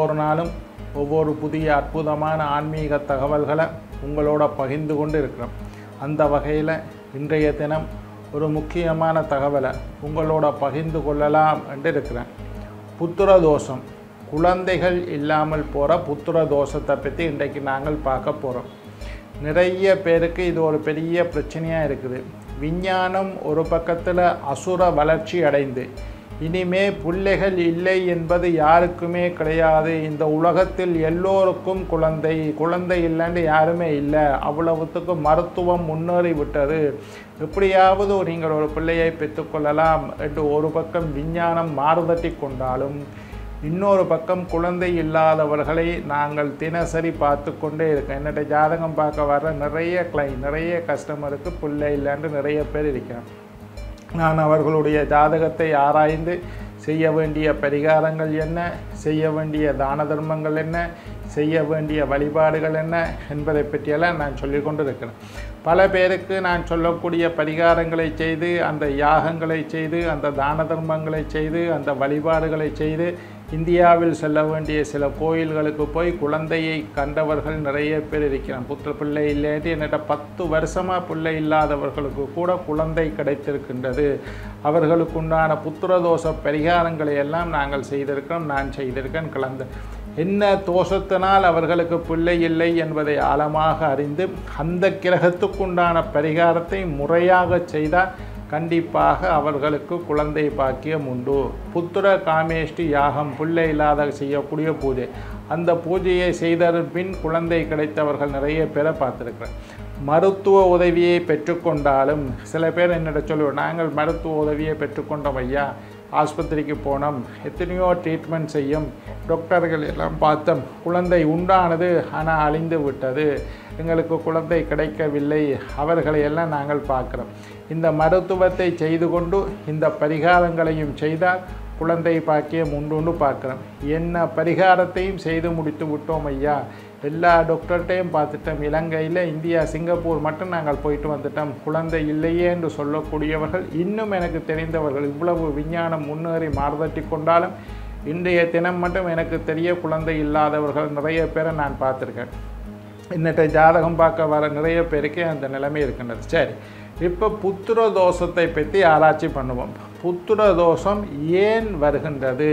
ஒவ்வொரு நாளும் ஒவ்வொரு புதிய அற்புதமான ஆன்மீக தகவல்களை உங்களோட பகிர்ந்து கொண்டு இருக்கிறோம் அந்த வகையில் இன்றைய தினம் ஒரு முக்கியமான தகவலை உங்களோட பகிர்ந்து கொள்ளலாம் என்று இருக்கிறேன் புத்திர தோஷம் குழந்தைகள் இல்லாமல் போகிற புத்திர தோஷத்தை பற்றி இன்றைக்கு நாங்கள் பார்க்க போகிறோம் நிறைய பேருக்கு இது ஒரு பெரிய பிரச்சனையாக இருக்குது விஞ்ஞானம் ஒரு பக்கத்தில் அசுர வளர்ச்சி அடைந்து இனிமே பிள்ளைகள் இல்லை என்பது யாருக்குமே கிடையாது இந்த உலகத்தில் எல்லோருக்கும் குழந்தை குழந்தை இல்லைன்னு யாருமே இல்லை அவ்வளவுத்துக்கு மருத்துவம் முன்னேறி விட்டது எப்படியாவது நீங்கள் ஒரு பிள்ளையை பெற்றுக்கொள்ளலாம் என்று ஒரு பக்கம் விஞ்ஞானம் மாறுதட்டி கொண்டாலும் இன்னொரு பக்கம் குழந்தை இல்லாதவர்களை நாங்கள் தினசரி பார்த்து கொண்டே இருக்கோம் என்னோட ஜாதகம் பார்க்க வர நிறைய கிளை நிறைய கஸ்டமருக்கு பிள்ளை இல்லைன்னு நிறைய பேர் இருக்காங்க நான் அவர்களுடைய ஜாதகத்தை ஆராய்ந்து செய்ய வேண்டிய பரிகாரங்கள் என்ன செய்ய வேண்டிய தான தர்மங்கள் என்ன செய்ய வேண்டிய வழிபாடுகள் என்ன என்பதை பற்றியெல்லாம் நான் சொல்லி கொண்டு இருக்கிறேன் பல பேருக்கு நான் சொல்லக்கூடிய பரிகாரங்களை செய்து அந்த யாகங்களை செய்து அந்த தான தர்மங்களை செய்து அந்த வழிபாடுகளை செய்து இந்தியாவில் செல்ல வேண்டிய சில கோயில்களுக்கு போய் குழந்தையை கண்டவர்கள் நிறைய பேர் இருக்கிறான் புத்திர பிள்ளை இல்லைன்ட்டு என்னிட்ட பத்து வருஷமாக பிள்ளை இல்லாதவர்களுக்கு கூட குழந்தை கிடைத்திருக்கின்றது அவர்களுக்குண்டான புத்திரதோஷ பரிகாரங்களை எல்லாம் நாங்கள் செய்திருக்கிறோம் நான் செய்திருக்கேன் கலந்து என்ன தோஷத்தினால் அவர்களுக்கு பிள்ளை இல்லை என்பதை ஆழமாக அறிந்து அந்த கிரகத்துக்குண்டான பரிகாரத்தை முறையாக செய்தால் கண்டிப்பாக அவர்களுக்கு குழந்தை பாக்கியம் உண்டு புத்திர காமேஷ்டி யாகம் பிள்ளை இல்லாத செய்யக்கூடிய பூஜை அந்த பூஜையை செய்ததன் பின் குழந்தை கிடைத்தவர்கள் நிறைய பேரை பார்த்துருக்குறேன் மருத்துவ உதவியை பெற்றுக்கொண்டாலும் சில பேர் என்னிட சொல்லுவோம் நாங்கள் மருத்துவ உதவியை பெற்றுக்கொண்டோம் ஐயா ஆஸ்பத்திரிக்கு போனோம் எத்தனையோ ட்ரீட்மெண்ட் செய்யும் டாக்டர்கள் எல்லாம் பார்த்தோம் குழந்தை உண்டானது ஆனால் அழிந்து விட்டது எங்களுக்கு குழந்தை கிடைக்கவில்லை அவர்களை எல்லாம் நாங்கள் பார்க்குறோம் இந்த மருத்துவத்தை செய்து கொண்டு இந்த பரிகாரங்களையும் செய்தால் குழந்தை பாக்கியம் உண்டு பார்க்குறோம் என்ன பரிகாரத்தையும் செய்து முடித்து விட்டோம் ஐயா எல்லா டாக்டர்கிட்டையும் பார்த்துட்டோம் இலங்கையில் இந்தியா சிங்கப்பூர் மட்டும் நாங்கள் போயிட்டு வந்துட்டோம் குழந்தை இல்லையே என்று சொல்லக்கூடியவர்கள் இன்னும் எனக்கு தெரிந்தவர்கள் இவ்வளவு விஞ்ஞானம் முன்னேறி மாறுதட்டி கொண்டாலும் இன்றைய தினம் மட்டும் எனக்கு தெரிய குழந்தை இல்லாதவர்கள் நிறைய பேரை நான் பார்த்துருக்கேன் இன்னட்ட ஜாதகம் பார்க்க வர நிறைய பேருக்கு அந்த நிலைமை இருக்கின்றது சரி இப்போ புத்திர தோஷத்தை பற்றி ஆராய்ச்சி பண்ணுவோம் புத்திர தோஷம் ஏன் வருகின்றது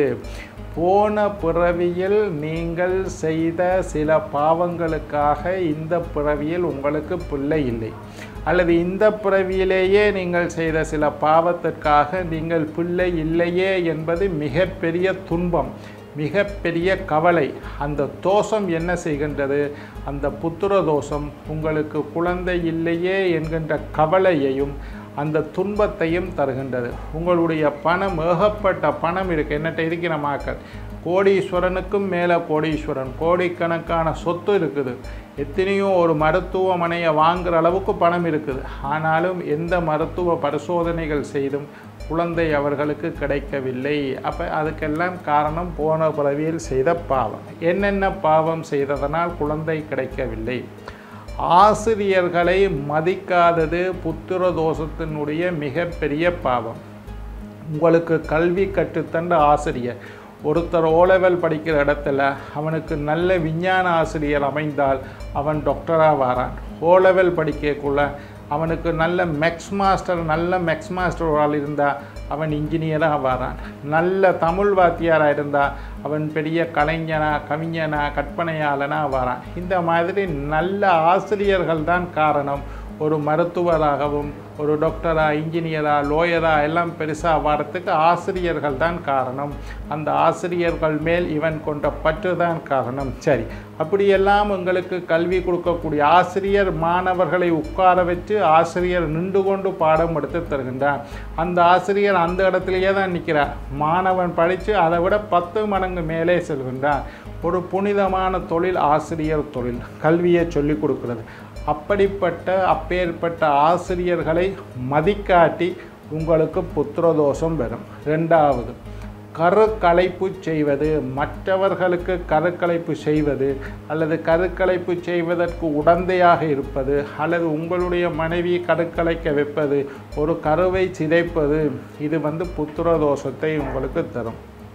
போன பிறவியில் நீங்கள் செய்த சில பாவங்களுக்காக இந்த பிறவியில் உங்களுக்கு பிள்ளை இல்லை அல்லது இந்த பிறவியிலேயே நீங்கள் செய்த சில பாவத்திற்காக நீங்கள் பிள்ளை இல்லையே என்பது மிகப்பெரிய துன்பம் மிகப்பெரிய கவலை அந்த தோஷம் என்ன செய்கின்றது அந்த புத்திர தோஷம் உங்களுக்கு குழந்தை இல்லையே என்கின்ற கவலையையும் அந்த துன்பத்தையும் தருகின்றது உங்களுடைய பணம் ஏகப்பட்ட பணம் இருக்குது என்னட்ட இருக்கிற மாக்கள் கோடீஸ்வரனுக்கும் மேலே கோடீஸ்வரன் கோடிக்கணக்கான சொத்து இருக்குது எத்தனையோ ஒரு மருத்துவமனையை வாங்குகிற அளவுக்கு பணம் இருக்குது ஆனாலும் எந்த மருத்துவ பரிசோதனைகள் செய்தும் குழந்தை அவர்களுக்கு கிடைக்கவில்லை அப்போ அதுக்கெல்லாம் காரணம் போன பிறவியில் செய்த பாவம் என்னென்ன பாவம் செய்ததனால் குழந்தை கிடைக்கவில்லை ஆசிரியர்களை மதிக்காதது புத்திர தோஷத்தினுடைய மிகப்பெரிய பாவம் உங்களுக்கு கல்வி கற்றுத்தந்த ஆசிரியர் ஒருத்தர் ஓ லெவல் படிக்கிற இடத்துல அவனுக்கு நல்ல விஞ்ஞான ஆசிரியர் அமைந்தால் அவன் டாக்டராக வரான் ஓ லெவல் படிக்கக்குள்ள அவனுக்கு நல்ல மெக்ஸ் மாஸ்டர் நல்ல மெக்ஸ் மாஸ்டர் ஒரு ஆள் இருந்தால் அவன் இன்ஜினியராக வரான் நல்ல தமிழ் வாத்தியாராக இருந்தால் அவன் பெரிய கலைஞனா கவிஞனா கற்பனையாளனாக வரான் இந்த மாதிரி நல்ல ஆசிரியர்கள் தான் காரணம் ஒரு மருத்துவராகவும் ஒரு டாக்டரா இன்ஜினியரா லோயரா எல்லாம் பெருசாக வரத்துக்கு ஆசிரியர்கள் தான் காரணம் அந்த ஆசிரியர்கள் மேல் இவன் கொண்ட பற்று தான் காரணம் சரி அப்படியெல்லாம் உங்களுக்கு கல்வி கொடுக்கக்கூடிய ஆசிரியர் மாணவர்களை உட்கார வச்சு ஆசிரியர் நின்று கொண்டு பாடம் எடுத்து தருகின்றார் அந்த ஆசிரியர் அந்த இடத்துலையே தான் நிற்கிறார் மாணவன் படித்து அதை விட பத்து மடங்கு மேலே செல்கின்றார் ஒரு புனிதமான தொழில் ஆசிரியர் தொழில் கல்வியை சொல்லிக் கொடுக்கிறது அப்படிப்பட்ட அப்பேற்பட்ட ஆசிரியர்களை மதிக்காட்டி உங்களுக்கு புத்திரதோஷம் வரும் ரெண்டாவது கருக்கலைப்பு செய்வது மற்றவர்களுக்கு கருக்கலைப்பு செய்வது அல்லது கருக்கலைப்பு செய்வதற்கு உடந்தையாக இருப்பது அல்லது உங்களுடைய மனைவி கருக்கலைக்க வைப்பது ஒரு கருவை சிதைப்பது இது வந்து புத்திரதோஷத்தை உங்களுக்கு தரும்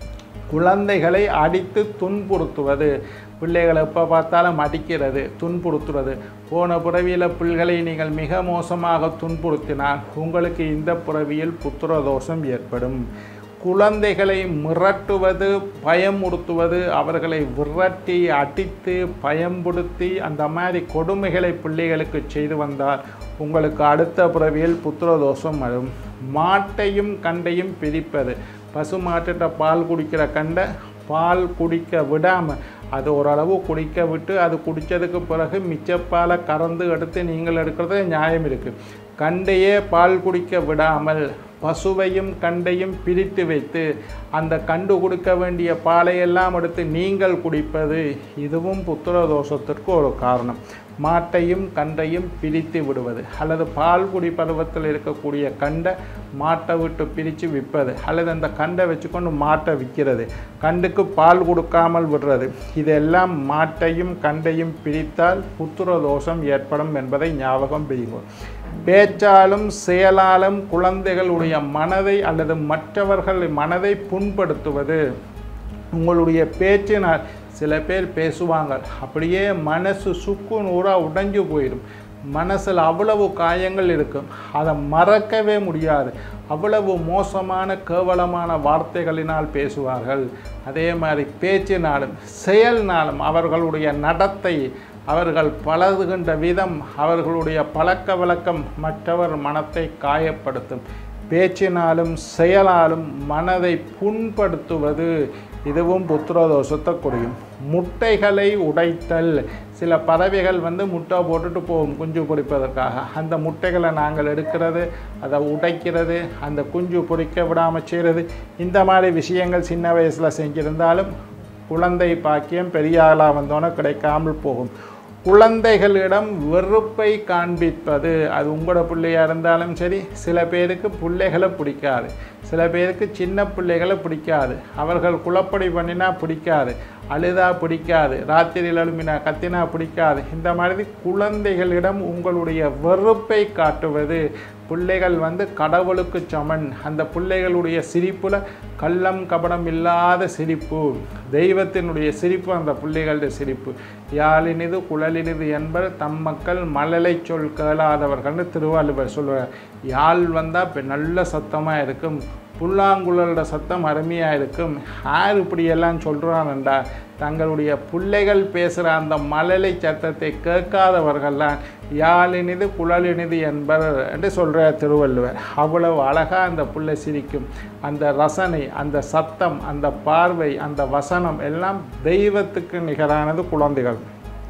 குழந்தைகளை அடித்து துன்புறுத்துவது பிள்ளைகளை எப்போ பார்த்தாலும் அடிக்கிறது துன்புறுத்துறது போன புறவியில் பிள்ளைகளை நீங்கள் மிக மோசமாக துன்புறுத்தினால் உங்களுக்கு இந்த புறவியில் புத்திரதோஷம் ஏற்படும் குழந்தைகளை மிரட்டுவது பயமுறுத்துவது அவர்களை விரட்டி அடித்து பயம்படுத்தி அந்த மாதிரி கொடுமைகளை பிள்ளைகளுக்கு செய்து வந்தால் உங்களுக்கு அடுத்த பிறவியில் புத்திரதோஷம் வரும் மாட்டையும் கண்டையும் பிரிப்பது பசு மாட்டுட்ட பால் குடிக்கிற கண்டை பால் குடிக்க விடாமல் அது ஓரளவு குடிக்க விட்டு அது குடித்ததுக்கு பிறகு மிச்சப்பாலை கறந்து எடுத்து நீங்கள் எடுக்கிறது நியாயம் இருக்குது கண்டையே பால் குடிக்க விடாமல் பசுவையும் கண்டையும் பிரித்து வைத்து அந்த கண்டு கொடுக்க வேண்டிய பாலையெல்லாம் எடுத்து நீங்கள் குடிப்பது இதுவும் புத்திர தோஷத்திற்கு ஒரு காரணம் மாட்டையும் கண்டையும் பிரித்து விடுவது அல்லது பால் குடி பருவத்தில் இருக்கக்கூடிய கண்டை மாட்டை விட்டு பிரித்து விற்பது அல்லது அந்த கண்டை வச்சுக்கொண்டு மாட்டை விற்கிறது கண்டுக்கு பால் கொடுக்காமல் விடுறது இதெல்லாம் மாட்டையும் கண்டையும் பிரித்தால் புத்திர தோஷம் ஏற்படும் என்பதை ஞாபகம் பெய்யுங்கள் பேச்சாலும் செயலாலும் குழந்தைகளுடைய மனதை அல்லது மற்றவர்கள் மனதை புண்படுத்துவது உங்களுடைய பேச்சினால் சில பேர் பேசுவாங்க அப்படியே மனசு சுக்கு நூறாக உடைஞ்சு போயிடும் மனசில் அவ்வளவு காயங்கள் இருக்கும் அதை மறக்கவே முடியாது அவ்வளவு மோசமான கேவலமான வார்த்தைகளினால் பேசுவார்கள் அதே மாதிரி பேச்சினாலும் செயல்னாலும் அவர்களுடைய நடத்தை அவர்கள் பழகுகின்ற விதம் அவர்களுடைய பழக்க வழக்கம் மற்றவர் மனத்தை காயப்படுத்தும் பேச்சினாலும் செயலாலும் மனதை புண்படுத்துவது இதுவும் புத்திரதோஷத்தை குறையும் முட்டைகளை உடைத்தல் சில பறவைகள் வந்து முட்டை போட்டுட்டு போகும் குஞ்சு பொரிப்பதற்காக அந்த முட்டைகளை நாங்கள் எடுக்கிறது அதை உடைக்கிறது அந்த குஞ்சு பொரிக்க விடாமல் செய்கிறது இந்த மாதிரி விஷயங்கள் சின்ன வயசில் செஞ்சிருந்தாலும் குழந்தை பாக்கியம் பெரிய ஆளாக வந்தோன்னே கிடைக்காமல் போகும் குழந்தைகளிடம் வெறுப்பை காண்பிப்பது அது உங்களோட பிள்ளையாக இருந்தாலும் சரி சில பேருக்கு பிள்ளைகளை பிடிக்காது சில பேருக்கு சின்ன பிள்ளைகளை பிடிக்காது அவர்கள் குழப்படி பண்ணினா பிடிக்காது அழுதா பிடிக்காது ராத்திரியில் எழுப்பினா கத்தினா பிடிக்காது இந்த மாதிரி குழந்தைகளிடம் உங்களுடைய வெறுப்பை காட்டுவது பிள்ளைகள் வந்து கடவுளுக்கு சமன் அந்த பிள்ளைகளுடைய சிரிப்புல கள்ளம் கபடம் இல்லாத சிரிப்பு தெய்வத்தினுடைய சிரிப்பு அந்த பிள்ளைகளுடைய சிரிப்பு யாழினிது குழலினிது என்பர் தம் மக்கள் மழலை சொல் கேளாதவர்கள்னு திருவள்ளுவர் சொல்லுவார் யாழ் வந்தால் நல்ல சத்தமாக இருக்கும் புல்லாங்குழலோட சத்தம் அருமையாக இருக்கும் யார் இப்படியெல்லாம் சொல்கிறான்டா தங்களுடைய பிள்ளைகள் பேசுகிற அந்த மழலை சத்தத்தை கேட்காதவர்கள்லாம் யாழினிது குழலினிது என்பர் என்று சொல்கிற திருவள்ளுவர் அவ்வளவு அழகாக அந்த புள்ளை சிரிக்கும் அந்த ரசனை அந்த சத்தம் அந்த பார்வை அந்த வசனம் எல்லாம் தெய்வத்துக்கு நிகரானது குழந்தைகள்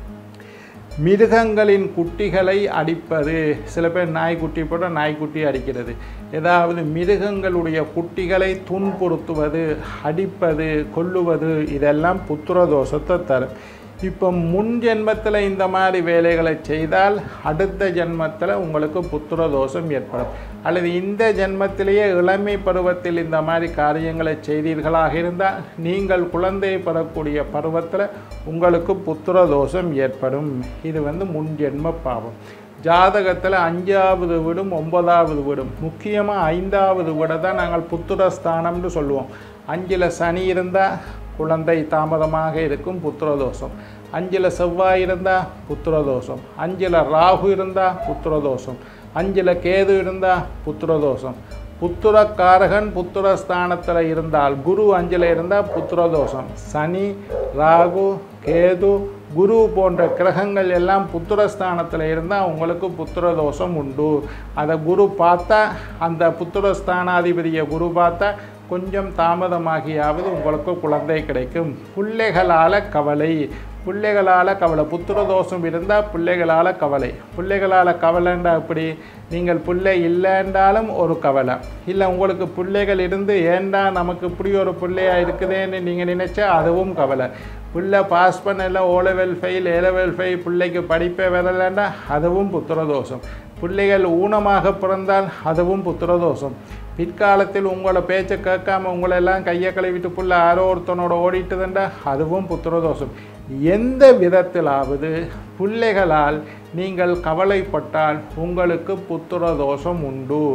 மிருகங்களின் குட்டிகளை அடிப்பது சில பேர் நாய்க்குட்டி போட நாய்க்குட்டி அடிக்கிறது ஏதாவது மிருகங்களுடைய குட்டிகளை துன்புறுத்துவது அடிப்பது கொல்லுவது இதெல்லாம் புத்திர தோஷத்தை தரும் இப்போ முன் ஜென்மத்தில் இந்த மாதிரி வேலைகளை செய்தால் அடுத்த ஜென்மத்தில் உங்களுக்கு புத்திர தோஷம் ஏற்படும் அல்லது இந்த ஜென்மத்திலேயே இளமை பருவத்தில் இந்த மாதிரி காரியங்களை செய்தீர்களாக இருந்தால் நீங்கள் குழந்தை பெறக்கூடிய பருவத்தில் உங்களுக்கு புத்திர தோஷம் ஏற்படும் இது வந்து முன் ஜென்ம பாவம் ஜாதகத்தில் அஞ்சாவது வீடும் ஒன்பதாவது வீடும் முக்கியமாக ஐந்தாவது வீடை தான் நாங்கள் புத்திரஸ்தானம்னு சொல்லுவோம் அஞ்சில் சனி இருந்தால் குழந்தை தாமதமாக இருக்கும் புத்திரதோஷம் அஞ்சில் செவ்வாய் இருந்தால் புத்திரதோஷம் அஞ்சில் ராகு இருந்தால் புத்திரதோஷம் அஞ்சில் கேது இருந்தால் புத்திரதோஷம் புத்திரக்காரகன் புத்திரஸ்தானத்தில் இருந்தால் குரு அஞ்சில் இருந்தால் புத்திரதோஷம் சனி ராகு கேது குரு போன்ற கிரகங்கள் எல்லாம் புத்திரஸ்தானத்தில் இருந்தால் உங்களுக்கு புத்திரதோஷம் உண்டு அதை குரு பார்த்தா அந்த புத்திரஸ்தானாதிபதியை குரு பார்த்தா கொஞ்சம் தாமதமாகியாவது உங்களுக்கு குழந்தை கிடைக்கும் பிள்ளைகளால் கவலை பிள்ளைகளால் கவலை புத்திர தோஷம் இருந்தால் பிள்ளைகளால் கவலை பிள்ளைகளால் கவலைண்டா எப்படி நீங்கள் பிள்ளை இல்லைன்றாலும் ஒரு கவலை இல்லை உங்களுக்கு பிள்ளைகள் இருந்து ஏண்டா நமக்கு இப்படி ஒரு பிள்ளையாக இருக்குதேன்னு நீங்கள் நினைச்சா அதுவும் கவலை பிள்ளை பாஸ் பண்ணல O level fail A level fail பிள்ளைக்கு படிப்பே வரலைன்னா அதுவும் புத்திர தோஷம் பிள்ளைகள் ஊனமாக பிறந்தால் அதுவும் புத்திர தோஷம் பிற்காலத்தில் உங்களை பேச்சை கேட்காம உங்களெல்லாம் கையை கழுவிட்டு புள்ள யாரோ ஒருத்தனோட ஓடிட்டுதுண்டா அதுவும் புத்திரதோஷம் எந்த விதத்திலாவது பிள்ளைகளால் நீங்கள் கவலைப்பட்டால் உங்களுக்கு புத்திரதோஷம் உண்டு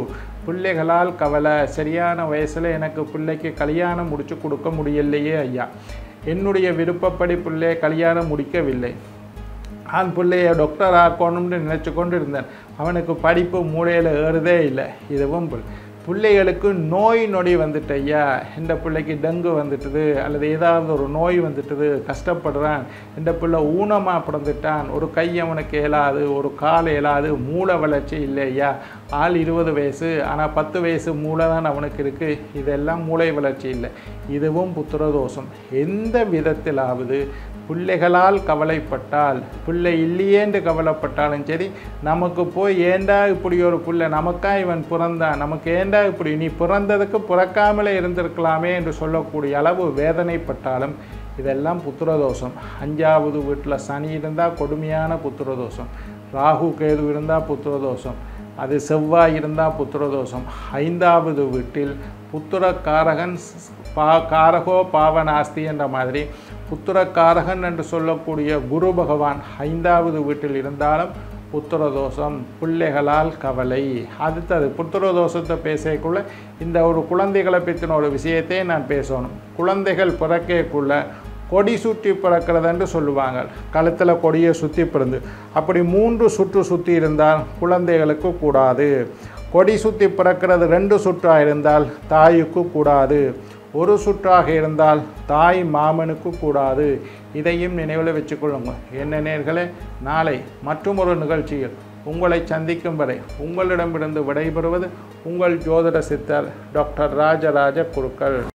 பிள்ளைகளால் கவலை சரியான வயசில் எனக்கு பிள்ளைக்கு கல்யாணம் முடிச்சு கொடுக்க முடியலையே ஐயா என்னுடைய விருப்பப்படி பிள்ளை கல்யாணம் முடிக்கவில்லை ஆண் பிள்ளைய டாக்டர் ஆக்கணும்னு நினச்சி கொண்டு இருந்தேன் அவனுக்கு படிப்பு மூளையில் ஏறுதே இல்லை இதுவும் புல் பிள்ளைகளுக்கு நோய் நொடி வந்துட்டு ஐயா இந்த பிள்ளைக்கு டெங்கு வந்துட்டுது அல்லது ஏதாவது ஒரு நோய் வந்துட்டுது கஷ்டப்படுறான் இந்த பிள்ளை ஊனமாக பிறந்துட்டான் ஒரு கை அவனுக்கு இயலாது ஒரு கால் இயலாது மூளை வளர்ச்சி இல்லை ஐயா ஆள் இருபது வயசு ஆனால் பத்து வயசு மூளை தான் அவனுக்கு இருக்குது இதெல்லாம் மூளை வளர்ச்சி இல்லை இதுவும் புத்திரதோஷம் எந்த விதத்திலாவது பிள்ளைகளால் கவலைப்பட்டால் பிள்ளை இல்லையேன்று கவலைப்பட்டாலும் சரி நமக்கு போய் ஏண்டா இப்படி ஒரு பிள்ளை நமக்கா இவன் பிறந்தான் நமக்கு ஏண்டா இப்படி நீ பிறந்ததுக்கு பிறக்காமலே இருந்திருக்கலாமே என்று சொல்லக்கூடிய அளவு வேதனைப்பட்டாலும் இதெல்லாம் புத்திரதோஷம் அஞ்சாவது வீட்டில் சனி இருந்தால் கொடுமையான புத்திரதோஷம் ராகு கேது இருந்தால் புத்திரதோஷம் அது செவ்வாய் இருந்தால் புத்திரதோஷம் ஐந்தாவது வீட்டில் புத்திரக்காரகன் பா காரகோ பாவனாஸ்தி என்ற மாதிரி புத்திரக்காரகன் என்று சொல்லக்கூடிய குரு பகவான் ஐந்தாவது வீட்டில் இருந்தாலும் புத்திரதோஷம் பிள்ளைகளால் கவலை அடுத்தது புத்திரதோஷத்தை பேசக்குள்ள இந்த ஒரு குழந்தைகளை பற்றின ஒரு விஷயத்தை நான் பேசணும் குழந்தைகள் பிறக்கக்குள்ள கொடி சுற்றி பிறக்கிறதுன்னு சொல்லுவாங்க கழுத்தில் கொடியை சுற்றி பிறந்து அப்படி மூன்று சுற்று சுற்றி இருந்தால் குழந்தைகளுக்கு கூடாது கொடி சுற்றி பிறக்கிறது ரெண்டு சுற்றாக இருந்தால் தாய்க்கு கூடாது ஒரு சுற்றாக இருந்தால் தாய் மாமனுக்கு கூடாது இதையும் நினைவில் வச்சுக்கொள்ளுங்க என்ன நேர்களே நாளை மற்றும் ஒரு நிகழ்ச்சியில் உங்களை சந்திக்கும் வரை உங்களிடமிருந்து விடைபெறுவது உங்கள் ஜோதிட சித்தர் டாக்டர் ராஜராஜ குருக்கள்